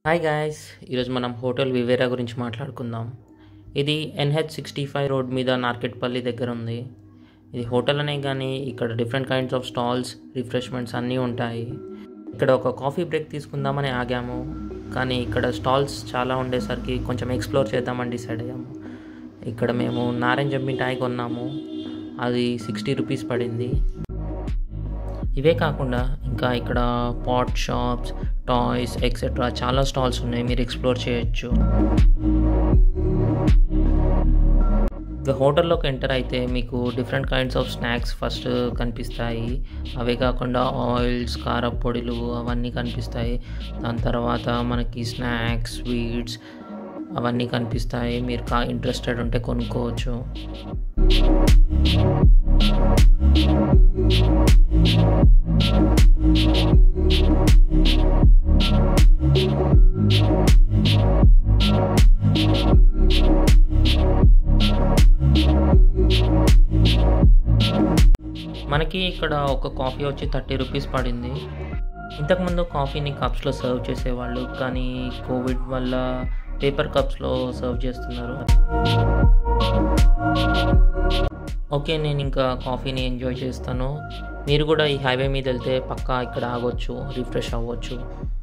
hi guys ఈరోజు మనం hotel వివేరా గురించి మాట్లాడుకుందాం ఇది ఎన్హెచ్ సిక్స్టీ ఫైవ్ రోడ్ మీద నార్కెట్పల్లి దగ్గర ఉంది ఇది హోటల్ అనే కానీ ఇక్కడ different kinds of stalls refreshments అన్నీ ఉంటాయి ఇక్కడ ఒక కాఫీ బ్రేక్ తీసుకుందామని ఆగాము కానీ ఇక్కడ స్టాల్స్ చాలా ఉండేసరికి కొంచెం ఎక్స్ప్లోర్ చేద్దామని డిసైడ్ అయ్యాము ఇక్కడ మేము నారింజ మిఠాయి కొన్నాము అది సిక్స్టీ రూపీస్ పడింది ఇవే కాకుండా ఇంకా ఇక్కడ పాట్ షాప్స్ టాయ్స్ ఎక్సెట్రా చాలా స్టాల్స్ ఉన్నాయి మీరు ఎక్స్ప్లోర్ చేయొచ్చు ఇక హోటల్లోకి ఎంటర్ అయితే మీకు different kinds of snacks first కనిపిస్తాయి అవే కాకుండా ఆయిల్స్ కారపొడులు అవన్నీ కనిపిస్తాయి దాని తర్వాత మనకి స్నాక్స్ స్వీట్స్ అవన్నీ కనిపిస్తాయి మీరు కా ఇంట్రెస్టెడ్ ఉంటే కొనుక్కోవచ్చు మనకి ఇక్కడ ఒక కాఫీ వచ్చి థర్టీ రూపీస్ పడింది ఇంతకుముందు కాఫీని కప్స్లో సర్వ్ చేసేవాళ్ళు కానీ కోవిడ్ వల్ల పేపర్ కప్స్లో సర్వ్ చేస్తున్నారు ఓకే నేను ఇంకా కాఫీని ఎంజాయ్ చేస్తాను మీరు కూడా ఈ హైవే మీద వెళ్తే పక్కా ఇక్కడ ఆగొచ్చు రిఫ్రెష్ అవ్వచ్చు